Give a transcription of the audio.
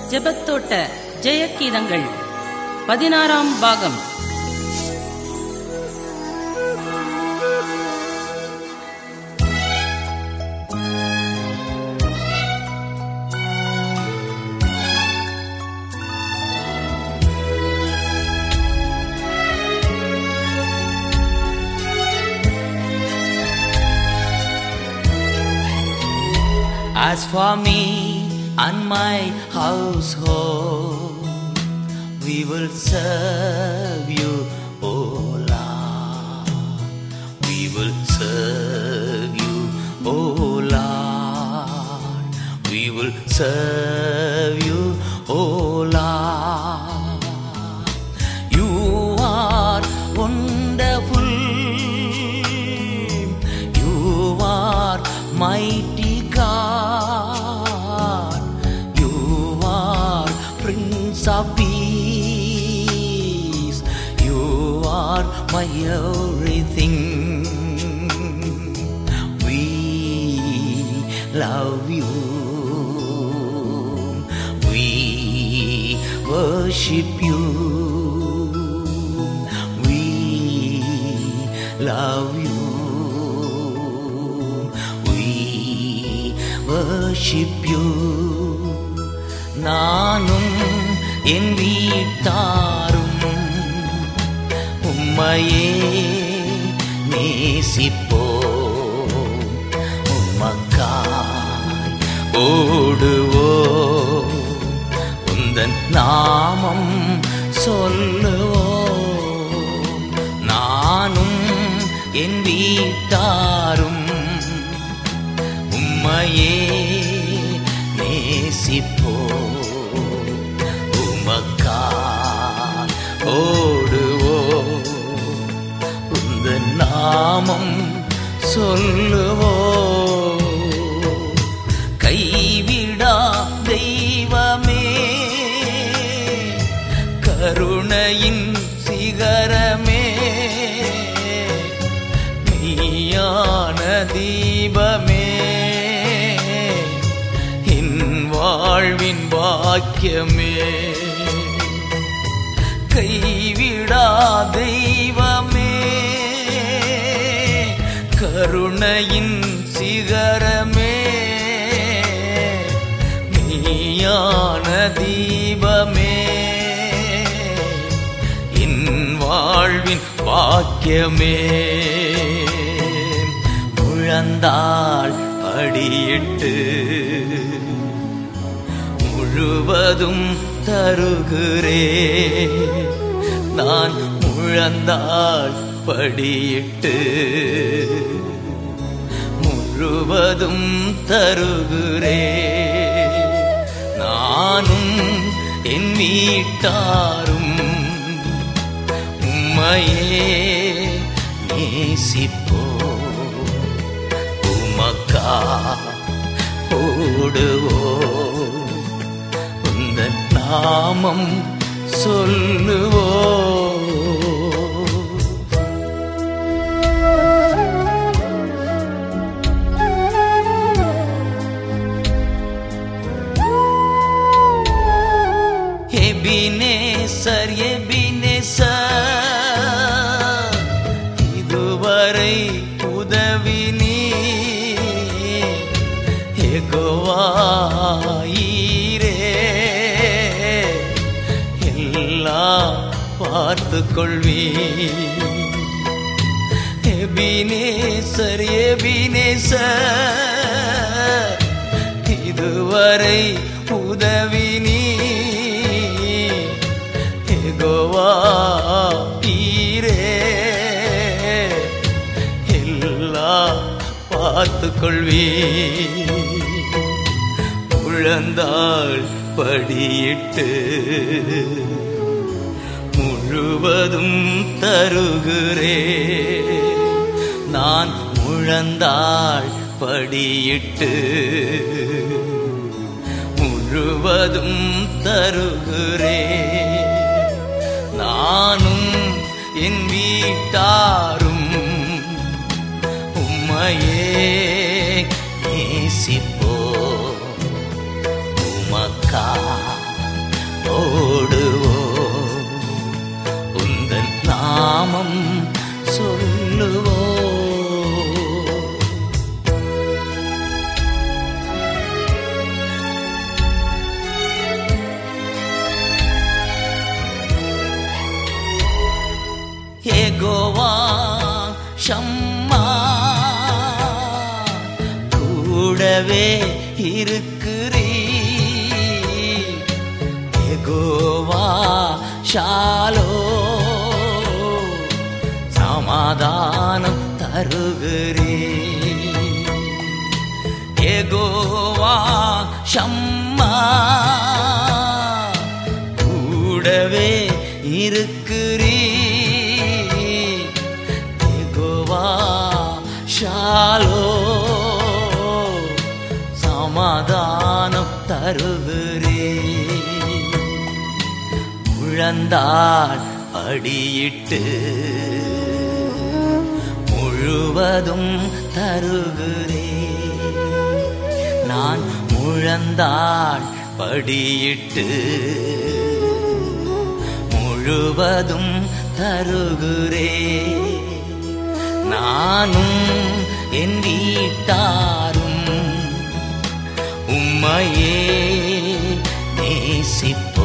ஜெபத்தோட்ட ஜெயகீதங்கள் பதினாறாம் பாகம் As for me and my household, we will serve you, O Lord. We will serve you, O Lord. We will serve you, O Lord. You are wonderful. You are mighty God. You are Prince of Peace. You are my everything. We love you. We worship you. We love you. We worship you. நானும் என் வீட்டாரும் உம்மையே நேசிப்போம் உம்மக்காய் ஓடுவோம் உந்தன் நாமம் சொல்லுவோம் நானும் என் வீட்டாரும் உம்மையே நேசிப்போ உமக்கா ஓடுவோ உந்த நாமம் சொல்லுவோ கைவிடா தெய்வமே கருணையின் சிகரமே மெய்யான தீபமே என் வாழ்வின் பாக்கியமே கைவிடா தெய்வமே கருணையின் சிகரமே மெய்யான தீபமே என் வாழ்வின் பாக்கியமே முழந்தாள் படியிட்டு முழுவதும் தருகிறே நான் முழந்தாள் படியிட்டு முழுவதும் தருகிறே நானும் என் வீட்டாரும் உம்மையே நேசிப்போ உமக்கா ஓடுவோ உந்த நாமம் சொல்லுவோ எபினேசர் எபினேசர் இதுவரை உதவி நீ எகோவாயிரே எல்லாம் பார்த்து கொள்வி எபினேசர் எபினேசர் இதுவரை உதவி நீ எகோவா ஈரே எல்லாம் பார்த்து கொள்வி உழந்தாள் படியிட்டு முழுவதும் தருகிறே நான் முழந்தாள் படியிட்டு முழுவதும் தருகிறே நானும் என் வீட்டாரும் உம்மையே நேசிப்போ உமக்கா நாமம் சொல்லுவோ ஏகோவா ஷம்மா கூடவே இருக்கிறீ ஏகோவா ஷாலோ சமாதானம் தருகிறே ஏகோவா ஷம்மா கூடவே இருக்கிறீ ஏகோவா ஷாலோ சமாதானம் தருகிறே முழந்தாள் படியிட்டு முழுவதும் தருகிறே நான் முழந்தாள் படியிட்டு முழுவதும் தருகிறே நானும் என் வீட்டாரும் உம்மையே நேசிப்ப